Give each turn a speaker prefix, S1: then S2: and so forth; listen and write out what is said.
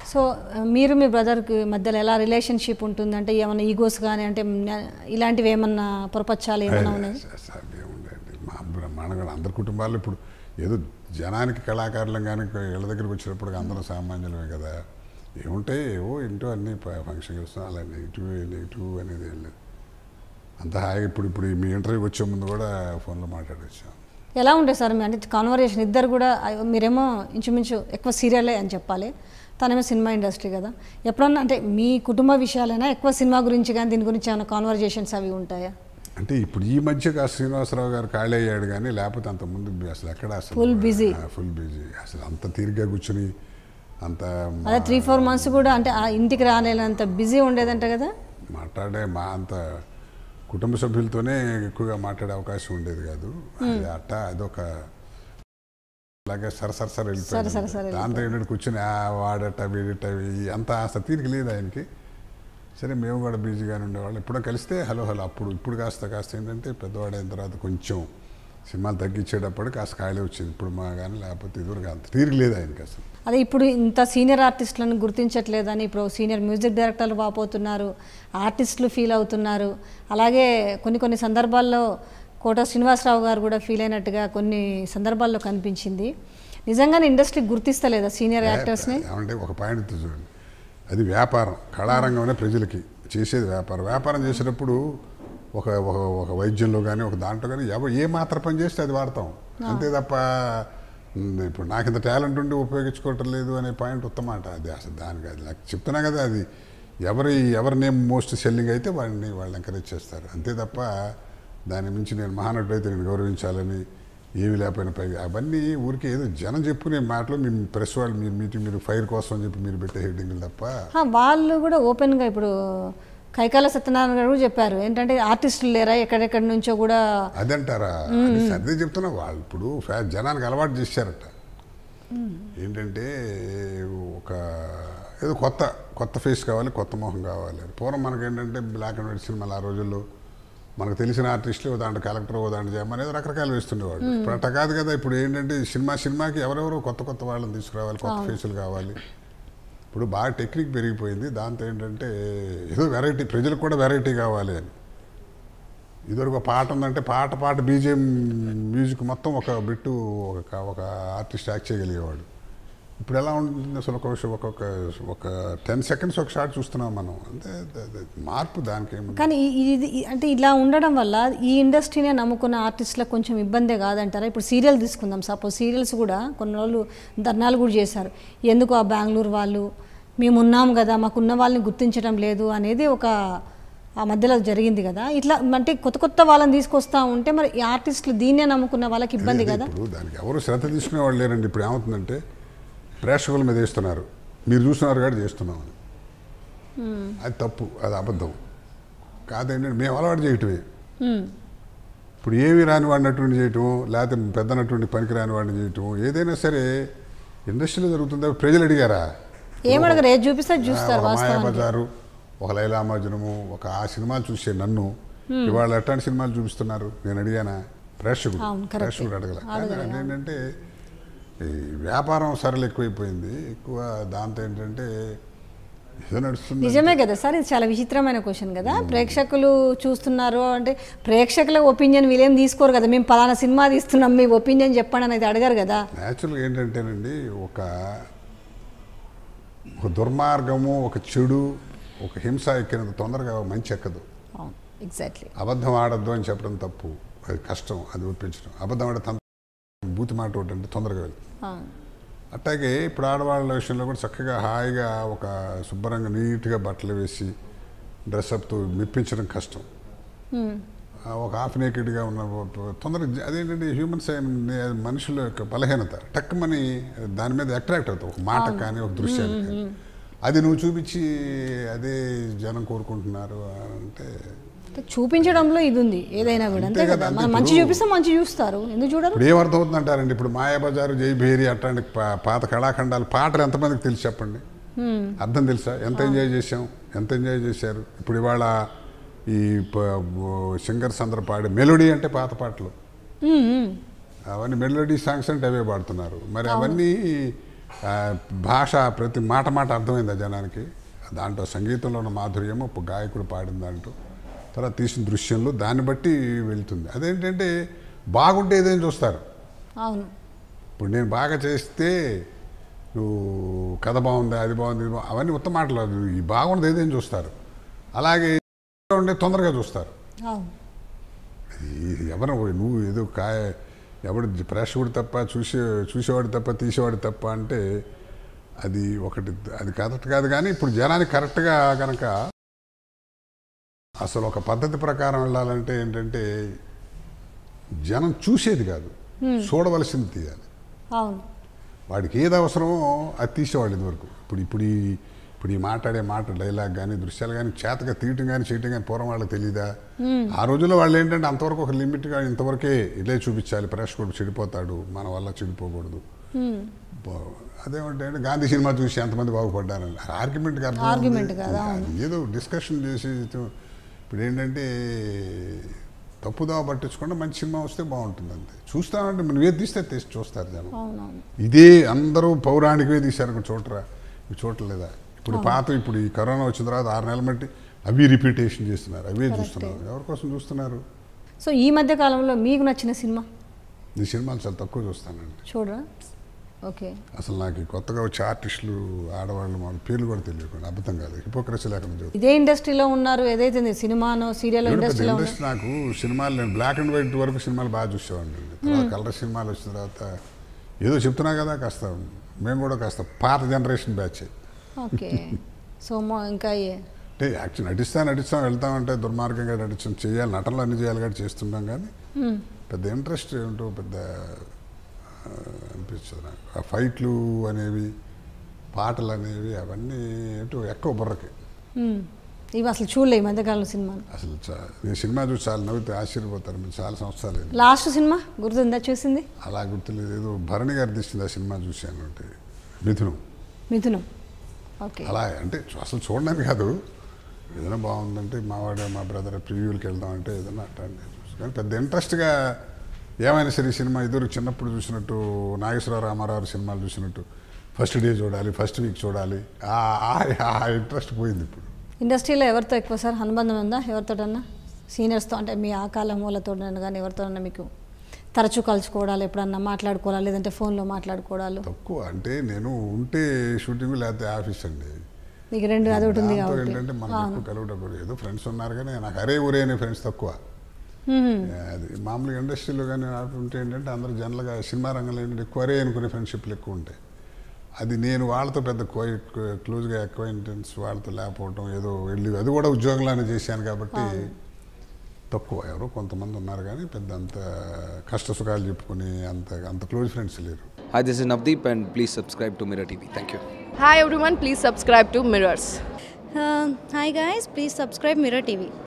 S1: So ఆ, మీరు మీ బ్రదర్కి మధ్యలో ఎలా రిలేషన్షిప్ ఉంటుంది అంటే ఏమైనా ఈగోస్ కానీ అంటే న- ఇలాంటివి ఏమన్నా పొరపచ్చాలు ఏమైనా ఉన్నాయి
S2: సార్ ఏముందండి మా బ్రహ్మాండంగా అందరి కుటుంబాల్లో ఇప్పుడు ఏదో జనానికి కళాకారులం కానీ ఇళ్ళ దగ్గరికి వచ్చినప్పుడు అందరం సామాన్యులమే కదా ఏముంటాయి ఏవో ఇంటో అన్ని ఫంక్షన్ చేస్తాం అలా నెగిటివ్ నెగిటివ్ అనేది ఏం లేదు అంత హాయిగా ఇప్పుడు ఇప్పుడు మీ ఇంటర్వ్యూకి వచ్చే ముందు కూడా ఫోన్లో మాట్లాడొచ్చాం
S1: ఎలా ఉండే సార్ మీ అంటే కాన్వర్జేషన్ ఇద్దరు కూడా అయ్యో, మీరేమో ఇంచుమించు ఎక్కువ సీరియలే అని చెప్పాలి తనేమో సినిమా ఇండస్ట్రీ కదా ఎప్పుడన్నా అంటే మీ కుటుంబ విషయాలైనా ఎక్కువ సినిమా గురించి కానీ దీని గురించి ఏమైనా కాన్వర్జేషన్స్ అవి ఉంటాయా
S2: అంటే ఇప్పుడు ఈ మధ్య కాస్త శ్రీనివాసరావు గారు ఖాళీ అయ్యాడు కానీ లేకపోతే అంత ముందు అసలు ఎక్కడ అసలు
S1: Full busy.
S2: ఫుల్ బిజీ అసలు అంత తీరిగ్గా కూర్చుని అంత
S1: అదే త్రీ ఫోర్ మంత్స్ కూడా అంటే ఆ ఇంటికి రాలేనంత బిజీ ఉండేదంట కదా
S2: మాట్లాడే మా అంత కుటుంబ సభ్యులతోనే ఎక్కువగా మాట్లాడే అవకాశం ఉండేది కాదు అది అట్ట అదొక అలాగే సరసర సర
S1: సర సర సర
S2: వెళ్ళిపోయింది దాంతో ఏంటంటే కూర్చొని ఆ వాడట వీడట ఈ అంత అసలు తీరిక లేదు ఆయనకి సరే మేము కూడా బిజీగానే ఉండేవాళ్ళం ఎప్పుడో కలిస్తే హలో హలో అప్పుడు ఇప్పుడు కాస్త కాస్త ఏంటంటే పెద్దవాడైన తర్వాత కొంచెం సినిమాలు తగ్గించేటప్పుడు కాస్త ఖాళీ వచ్చింది ఇప్పుడు మా కానీ లేకపోతే ఇదివరకు అంత తీరిక లేదు ఆయనకి అసలు
S1: అదే ఇప్పుడు ఇంత సీనియర్ ఆర్టిస్టులను గుర్తించట్లేదని ఇప్పుడు సీనియర్ మ్యూజిక్ డైరెక్టర్లు వాపోతున్నారు ఆర్టిస్టులు ఫీల్ అవుతున్నారు అలాగే కొన్ని కొన్ని సందర్భాల్లో కోట శ్రీనివాసరావు గారు కూడా ఫీల్ అయినట్టుగా కొన్ని సందర్భాల్లో కనిపించింది నిజంగానే ఇండస్ట్రీ గుర్తిస్తలేదా సీనియర్ యాక్టర్స్ని
S2: ఏమంటే ఒక పాయింట్ చూడండి అది వ్యాపారం కళారంగంలో ప్రజలకి చేసేది వ్యాపారం వ్యాపారం చేసేటప్పుడు ఒక ఒక ఒక వైద్యంలో కానీ ఒక దాంట్లో కానీ ఎవరు ఏ మాత్ర పని చేస్తే అది వాడతాం అంతే తప్ప ఉమ్, ఇప్పుడు నాకు ఇంత టాలెంట్ ఉండి ఉపయోగించుకోవటం లేదు అనే పాయింట్ ఉత్తమాట అది అసలు దానికి అది నాకు చెప్తున్నా కదా అది ఎవరి ఎవరి నేమ్ మోస్ట్ సెల్లింగ్ అయితే వాడిని వాళ్ళు ఎంకరేజ్ చేస్తారు అంతే తప్ప దాని మించి నేను మహానటుడు అయితే నేను గౌరవించాలని ఏమి లేకపోయినా పైగా అవన్నీ ఊరికే ఏదో జనం చెప్పుకునే మాటలు మీ ప్రెస్ వాళ్ళు మీరు మీటింగ్ మీరు ఫైర్ కోసం అని చెప్పి మీరు పెట్టే హెడ్డింగ్లు తప్ప
S1: హా, వాళ్ళు కూడా ఓపెన్గా ఇప్పుడు కైకాల సత్యనారాయణ గారు కూడా చెప్పారు ఏంటంటే ఆర్టిస్టులు లేరా ఎక్కడెక్కడి నుంచో కూడా
S2: అదంటారా అది అదే చెప్తున్నా వాళ్ళు ఇప్పుడు ఫ్యా- జనానికి అలవాటు చేశారట ఏంటంటే ఒక ఏదో కొత్త కొత్త ఫేస్ కావాలి కొత్త మొహం కావాలి అని. పూర్వం మనకేంటంటే బ్లాక్ అండ్ వైట్ సినిమాలు ఆ రోజుల్లో మనకు తెలిసిన ఆర్టిస్టులు ఓ దాంట్లో కలెక్టర్ ఓ దాంట్లో చేయమని ఏదో రకరకాలు వేస్తుండేవాడు ఇప్పుడు అట్ట కాదు కదా ఇప్పుడు ఏంటంటే సినిమా సినిమాకి ఎవరెవరో కొత్త కొత్త వాళ్ళని తీసుకురావాలి కొత్త ఫేసులు కావాలి ఇప్పుడు బాగా టెక్నిక్ పెరిగిపోయింది దాంతో ఏంటంటే ఏదో వెరైటీ ప్రజలకు కూడా వెరైటీ కావాలి అని ఇదివరకు ఒక పాట ఉందంటే పాట పాట బీజిఎం మ్యూజిక్ మొత్తం ఒక బిట్టు ఒక ఒక ఆర్టిస్ట్ యాక్ట్ చేయగలిగేవాడు ఇప్పుడు ఎలా ఉంటుంది అసలు ఒక ఒక్కొక్క ఒక టెన్ సెకండ్స్ ఒక షాట్ చూస్తున్నాం మనం అంతే ద- ద- మార్పు దానికి ఏముంది
S1: కానీ ఈ- ఇది ఈ- అంటే ఇలా ఉండడం వల్ల ఈ ఇండస్ట్రీనే నమ్ముకున్న ఆర్టిస్టులకు కొంచెం ఇబ్బందే కాదంటారా ఇప్పుడు సీరియల్ తీసుకుందాం సపోజ్ సీరియల్స్ కూడా కొన్ని రోజులు ధర్నాలు కూడా చేశారు ఎందుకు ఆ బెంగళూరు వాళ్ళు మేము ఉన్నాం కదా మాకున్న వాళ్ళని గుర్తించడం లేదు అనేది ఒక ఆ మధ్యలో జరిగింది కదా ఇట్లా అంటే కొత్త కొత్త వాళ్ళని తీసుకొస్తా ఉంటే మరి ఈ ఆర్టిస్టులు దీన్నే నమ్ముకున్న వాళ్ళకి ఇబ్బంది
S2: అదే
S1: కదా
S2: ఇప్పుడు దానికి ఎవరు శ్రద్ధ తీసుకునే వాళ్ళు లేరండి ఇప్పుడు ఏమవుతుందంటే ప్రేక్షకుల మీద వేస్తున్నారు మీరు చూస్తున్నారు కాబట్టి చేస్తున్నాం అని అది తప్పు అది అబద్ధం కాదండి మేము అలవాటు చేయటమే
S1: ఉమ్,
S2: ఇప్పుడు ఏవి రాని వాడిని నటుడిని చేయటం లేకపోతే పెద్ద నటుడిని పనికి రాని వాడిని చేయటం ఏదైనా సరే ఇండస్ట్రీలో జరుగుతుందా ప్రజలు అడిగారా
S1: ఏమడగరు ఏది చూపిస్తే అది చూస్తారు
S2: ఒక
S1: వాస్తవానికి
S2: మాయాబజారు ఒక లైలా మజ్నుము ఒక ఆ సినిమాలు చూసే నన్ను ఇవాళ ఎట్లాంటి సినిమాలు చూపిస్తున్నారు నేను అడిగానా ప్రేక్షకుడు
S1: అవును, correct.
S2: ప్రేక్షకుడు అడగల కానీ ఏంటంటే ఈ వ్యాపారం సరళ ఎక్కువైపోయింది ఎక్కువ దాంతో ఏంటంటే ఏదో నడుస్తుంది
S1: నిజమే కదా సార్ ఇది చాలా విచిత్రమైన క్వశ్చన్ కదా ప్రేక్షకులు చూస్తున్నారు అంటే ప్రేక్షకుల ఒపీనియన్ వీళ్ళేం తీసుకోరు కదా మేము పలానా సినిమా తీస్తున్నాం మీ ఒపీనియన్ చెప్పండి అనేది అడగారు కదా
S2: న్యాచురల్గా ఏంటంటేనండి ఒక ఒక దుర్మార్గము ఒక చెడు ఒక హింస ఎక్కినంత తొందరగా మంచి ఎక్కదు
S1: అవును ఎగ్జాక్ట్లీ
S2: అబద్ధం ఆడద్దు అని చెప్పడం తప్పు అది కష్టం అది ఒప్పించడం అబద్ధం ఆడే తంత బూతి మాట ఒకటి అంటే తొందరగా వెళ్తుంది అట్లాగే ఇప్పుడు ఆడవాళ్ళ విషయంలో కూడా చక్కగా హాయిగా ఒక శుభ్రంగా నీట్గా బట్టలు వేసి డ్రెస్అప్తో మెప్పించడం కష్టం ఆ ఒక హాఫ్ నేకెడ్గా ఉన్న తొందరగా జ- అదేంటంటే హ్యూమన్స్ మనుషుల యొక్క బలహీనత టక్కుమని దాని మీద అట్రాక్ట్ అవుతావు ఒక మాట కానీ ఒక దృశ్యాన్ని కానీ అది నువ్వు చూపించి అదే జనం కోరుకుంటున్నారు అంటే
S1: చూపించడంలో ఇది ఉంది ఏదైనా కూడా అంతే
S2: అంతే
S1: కదా
S2: కదా,
S1: మనం
S2: అంతే
S1: మంచి
S2: ఇప్పుడు-
S1: చూపిస్తే మంచి చూస్తారు ఎందుకు చూడరు
S2: ఇప్పుడు ఏమర్థమవుతుంది అంటారండి ఇప్పుడు మాయాబజారు జై భేరి అట్లాంటి పా- పాత కళాఖండాలు పాటలు ఎంతమందికి తెలిసి చెప్పండి అర్థం తెలుసా ఎంత ఎంజాయ్ చేసాం ఎంత ఎంజాయ్ చేశారు ఇప్పుడు ఇవాళ ఈ సింగర్స్ అందరూ పాడే మెలోడీ అంటే పాత పాటలు
S1: ఉమ్, ఉమ్.
S2: అవన్నీ మెలోడీ సాంగ్స్ అంటే అవే పాడుతున్నారు మరి అవన్నీ ఆ, భాష ప్రతి మాట మాట అర్థమైంది ఆ జనానికి దాంట్లో సంగీతంలో ఉన్న మాధుర్యము ఒక గాయకుడు పాడిన దాంట్లో తర్వాత తీసిన దృశ్యంలో దాన్ని బట్టి వెళ్తుంది అదేంటంటే బాగుంటే ఏదైనా చూస్తారు
S1: అవును
S2: ఇప్పుడు నేను బాగా చేస్తే నువ్వు కథ బాగుంది అది బాగుంది ఇది బాగుంది అవన్నీ ఉత్తమ మాటలు అది ఈ బాగుంది ఏదైనా చూస్తారు అలాగే ఉండే తొందరగా చూస్తారు
S1: అవును
S2: ఈ ఎవరు నువ్వు ఏదో కాయ ఎవడు ప్రేక్షకుడు తప్ప చూసే చూసేవాడు తప్ప తీసేవాడు తప్ప అంటే అది ఒకటి అది కరెక్ట్ కాదు కానీ ఇప్పుడు జనానికి కరెక్ట్గా కనుక అసలు ఒక పద్ధతి ప్రకారం వెళ్ళాలంటే ఏంటంటే జనం చూసేది కాదు చూడవలసింది తీయాలి
S1: అవును
S2: వాడికి ఏది అవసరమో అది తీసేవాళ్ళు ఇదివరకు ఇప్పుడు ఇప్పుడు ఈ ఇప్పుడు ఈ మాట్లాడే మాట డైలాగ్ కానీ దృశ్యాలు కానీ చేతగా తీయటం కానీ చేయటం కానీ పూర్వం వాళ్ళకి తెలియదా ఆ రోజుల్లో వాళ్ళు ఏంటంటే అంతవరకు ఒక లిమిట్గా ఇంతవరకే ఇదే చూపించాలి ప్రేక్షకుడు చెడిపోతాడు మన వల్ల చెడిపోకూడదు బా- అదేమంటే అంటే గాంధీ సినిమా చూసి ఎంతమంది బాగుపడ్డారని ఆర్గ్యుమెంట్కి అర్థం ఉంది.
S1: Argument కాదు, అవును.
S2: అది ఏదో డిస్కషన్ చేసి ఇప్పుడు ఏంటంటే తప్పుదావ పట్టించకుండా మంచి సినిమా వస్తే బాగుంటుంది అంతే చూస్తామంటే మనం ఏది తీస్తే తీసి చూస్తారు జనం
S1: అవునవును
S2: ఇదే అందరూ పౌరాణికవే తీశారు ఇక్కడ చూడరా ఇవి చూడలేదా ఇప్పుడు పాత ఇప్పుడు ఈ కరోనా వచ్చిన తర్వాత ఆరు నెలల బట్టి అవి రిపీటేషన్ చేస్తున్నారు అవే చూస్తున్నారు ఎవరి కోసం చూస్తున్నారు
S1: సో ఈ మధ్య కాలంలో మీకు నచ్చిన సినిమా
S2: ఈ సినిమాలు చాలా తక్కువ చూస్తానండి
S1: చూడరా ఓకే
S2: అసలు నాకు ఈ కొత్తగా వచ్చే ఆర్టిస్టులు ఆడవాళ్ళు వాళ్ళ పేర్లు కూడా తెలియకుండా అబద్ధం కాదు హిపోక్రసీ లేకుండా చదువు
S1: ఇదే ఇండస్ట్రీలో ఉన్నారు ఏదైతే ఉంది, సినిమానో సీరియల్ ఇండస్ట్రీలో ఉన్నారు
S2: ఇండస్ట్రీ నాకు సినిమాలు నేను బ్లాక్ అండ్ వైట్ వరకు సినిమాలు బాగా చూసేవాడిని తర్వాత కలర్ సినిమాలు వచ్చిన తర్వాత ఏదో చెప్తున్నా కదా కాస్త మేము కూడా కాస్త పాత జనరేషన్ బ్యాచ్
S1: ఓకే సో మా ఇంకా ఏ
S2: అంటే యాక్చువల్ నటిస్తా నటిస్తాం వెళ్తామంటే దుర్మార్గంగా నటించాం చేయాలి నటనలు అన్ని చేయాలి కాబట్టి చేస్తుంటాం కానీ పెద్ద ఇంట్రెస్ట్ ఏంటో పెద్ద ఆ, అనిపించదు నాకు ఆ ఫైట్లు అనేవి పాటలు అనేవి అవన్నీ ఏంటో ఎక్కువ బుర్రకి
S1: మ్మ్. ఇవి అసలు చూడలే ఈ మధ్యకాలంలో సినిమాను
S2: అసలు చా- నేను సినిమా చూసి చాలా నవ్వుతే ఆశ్చర్యపోతారు మీరు చాలా సంవత్సరాలు అయింది.
S1: లాస్ట్ సినిమా గుర్తుందా చూసింది
S2: అలా గుర్తులేదు ఏదో భరణి గారు తీసింది ఆ సినిమా చూశాను అంటే మిథునం
S1: మిథునం ఓకే
S2: అలా అంటే అసలు చూడడానికి కాదు ఏదైనా బాగుందంటే మావాడు మా బ్రదర్ ప్రివ్యూలకి వెళ్దాం అంటే ఏదైనా అట్లాంటి కానీ పెద్ద ఇంట్రెస్ట్గా ఏమైనా సరే ఈ సినిమా ఇదివరకు చిన్నప్పుడు చూసినట్టు నాగేశ్వరరావు రామారావు సినిమాలు చూసినట్టు ఫస్ట్ డే చూడాలి ఫస్ట్ వీక్ చూడాలి ఆ- ఆ- ఆ ఇంట్రెస్ట్ పోయింది ఇప్పుడు
S1: ఇండస్ట్రీలో ఎవరితో ఎక్కువ సార్ అనుబంధం ఉందా ఎవరితోటన్నా సీనియర్స్తో అంటే మీ ఆ కాలం వాళ్ళతో కానీ ఎవరితోనన్నా మీకు తరచూ కలుసుకోవడాలు ఎప్పుడన్నా మాట్లాడుకోవాలా లేదంటే ఫోన్లో మాట్లాడుకోవడాలు
S2: తక్కువ అంటే నేను ఉంటే షూటింగ్ లేకపోతే ఆఫీస్ అండి
S1: మీకు రెండు అది ఒకటి ఉంది
S2: దాంతో
S1: కాబట్టి
S2: ఏంటంటే మనకు ఎక్కువ కలవటం కూడా ఏదో ఫ్రెండ్స్ ఉన్నారు కానీ నాకు అరే ఊరే అనే ఫ్రెండ్స్ తక్కువ
S1: మ్మ్.
S2: అది మామూలుగా ఇండస్ట్రీలో కానీ ఉంటే ఏంటంటే అందరూ జనరల్గా సినిమా రంగంలో ఏంటంటే ఎక్కువ అరే అనుకునే ఫ్రెండ్షిప్లు ఎక్కువ ఉంటాయి అది నేను వాళ్ళతో పెద్ద క్లోజ్గా అక్వైంటెన్స్ వాళ్ళతో లేకపోవటం ఏదో వెళ్ళి అది కూడా ఉద్యోగంలోనే చేశాను కాబట్టి తక్కువ ఎవరో కొంతమంది ఉన్నారు కానీ పెద్ద అంత కష్ట సుఖాలు చెప్పుకుని అంత అంత క్లోజ్ ఫ్రెండ్స్ లేరు
S3: Hi, this is Navdeep, and please subscribe to Mirror TV. Thank you.
S4: Hi everyone, please subscribe to Mirrors.
S5: Uh, hi guys, please subscribe Mirror TV.